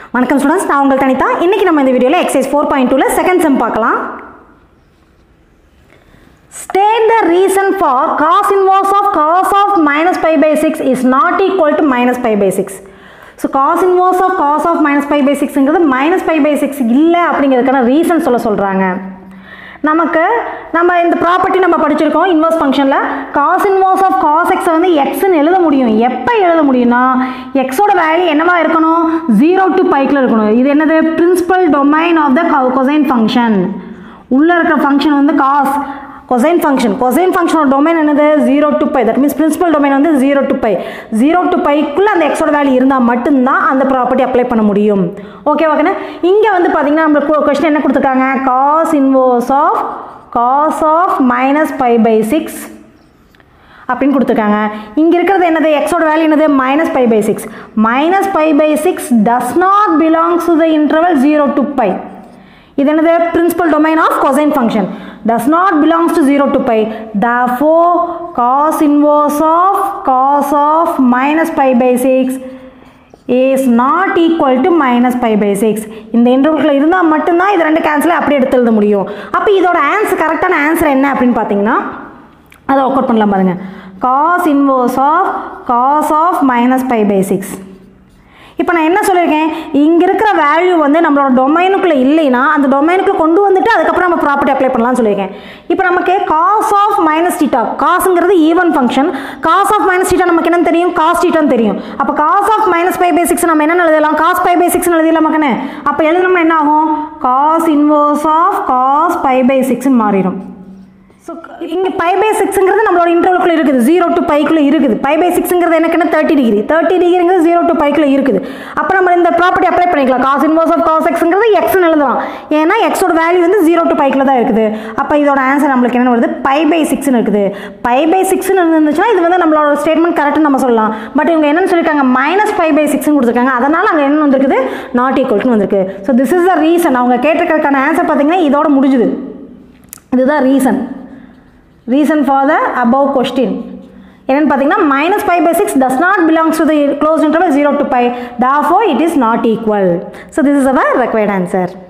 வணக்கம் ஸ்டூடெண்ட்ஸ் நான் உங்கள் தனிதா இன்னைக்கு நம்ம இந்த வீடியோவில் எக்ஸசைஸ் ஃபோர் பாயிண்ட் டூவில் செகண்ட் செம் பார்க்கலாம் State the reason for cos inverse of cos of minus pi by 6 is not equal to minus pi by 6. So cos inverse of cos of minus pi by சிக்ஸுங்கிறது minus pi by six இல்லை அப்படிங்கிறதுக்கான reason சொல்ல சொல்கிறாங்க நமக்கு நம்ம இந்த property நம்ம படிச்சிருக்கோம் இன்வர்ஸ் ஃபங்க்ஷனில் காஸ் இன்வர்ஸ் ஆஃப் காஸ் எக்ஸை வந்து எக்ஸ்ன்னு எழுத முடியும் எப்போ எழுத முடியும்னா எக்ஸோட வேல்யூ என்னவா இருக்கணும் ஜீரோ டு பைக்கில் இருக்கணும் இது என்னது principal domain of the cosine function உள்ளே இருக்கிற ஃபங்க்ஷன் வந்து காஸ் கொசைன் ஃபங்க்ஷன் கொசைன் ஃபங்க்ஷனோட டொமைன் என்னது zero to pi that means principal domain வந்து zero to pi zero to பைக்குள்ளே அந்த எக்ஸோட வேல்யூ இருந்தால் மட்டும்தான் அந்த ப்ராப்பர்ட்டி அப்ளை பண்ண முடியும் ஓகே ஓகேண்ணா இங்கே வந்து பார்த்தீங்கன்னா நம்மளுக்கு கொஸ்டின் என்ன கொடுத்துருக்காங்க cos inverse of cos of minus pi by six அப்படின்னு கொடுத்துருக்காங்க இங்கே இருக்கிறது என்னது எக்ஸோட வேல்யூ என்னது minus pi by six minus pi by six does not belongs to the interval zero to pi இது என்னது principal domain of cosine function does not belongs to 0 to pi therefore cos inverse of cos of minus pi by 6 is not equal to minus pi by 6 இந்த இன்டர்வல்குள்ள இருந்தால் மட்டும்தான் இது ரெண்டு cancel அப்படி எடுத்து எழுத முடியும் அப்போ இதோட ஆன்சர் கரெக்டான ஆன்சர் என்ன அப்படின்னு பார்த்தீங்கன்னா அதை ஒர்க் அவுட் பண்ணலாம் பாருங்க cos inverse of cos of minus pi by 6 இப்போ நான் என்ன சொல்லியிருக்கேன் இங்கே இருக்கிற வேல்யூ வந்து நம்மளோட டொமைனுக்குள்ளே இல்லைன்னா அந்த டொமைனுக்குள்ளே கொண்டு வந்துட்டு அதுக்கப்புறம் நம்ம ப்ராப்பர்ட்டி அப்ளை பண்ணலாம்னு சொல்லியிருக்கேன் இப்போ நமக்கு காஸ் ஆஃப் மைனஸ் டீட்டா காசுங்கிறது even function cos of minus theta நமக்கு என்னன்னு தெரியும் காஸ் டீட்டான்னு தெரியும் அப்போ cos of minus five pi six நம்ம என்ன எழுதலாம் காஸ் ஃபைவ் பை சிக்ஸ் எழுதலாம் மக்கனே அப்போ எழுதணும்னா என்ன ஆகும் cos inverse of cos five pi சிக்ஸ்னு மாறிடும் ஸோ இங்கே பை பை சிக்ஸுங்கிறது நம்மளோட இன்டர்வலுக்குள்ள இருக்குது ஜீரோ டு பைக்குள்ள இருக்குது பை பை சிக்ஸுங்கிறது எனக்கு என்ன தேர்ட்டி டிகிரி தேர்ட்டி டிகிரிங்கிறது ஜீரோ டு பைக்குள்ள இருக்குது அப்போ நம்ம இந்த ப்ராப்பர்ட்டி அப்ளை பண்ணிக்கலாம் காஸ் இன்வர்ஸ் ஆஃப் காஸ் எக்ஸுங்கிறது எக்ஸ்னு எழுதலாம் ஏன்னா எக்ஸோட வேல்யூ வந்து ஜீரோ டு பைக்கில் தான் இருக்குது அப்போ இதோட ஆன்சர் நம்மளுக்கு என்ன வருது பை பை சிக்ஸ்னு இருக்குது பை பை சிக்ஸ்னு இருந்துச்சுன்னா இது வந்து நம்மளோட ஸ்டேட்மெண்ட் கரெக்ட்னு நம்ம சொல்லலாம் பட் இவங்க என்னன்னு சொல்லியிருக்காங்க மைனஸ் ஃபைவ் பை சிக்ஸ்னு கொடுத்துருக்காங்க அதனால் அங்கே என்ன வந்திருக்குது நாட் ஈக்குவல்னு வந்திருக்கு so this is the reason அவங்க கேட்டிருக்கிறதுக்கான ஆன்சர் பார்த்தீங்கன்னா இதோட முடிஞ்சுது இதுதான் reason reason for the above question என்னென்னு பார்த்தீங்கன்னா minus five pi six does not belongs to the close interval zero to pi that for it is not equal so this is our required answer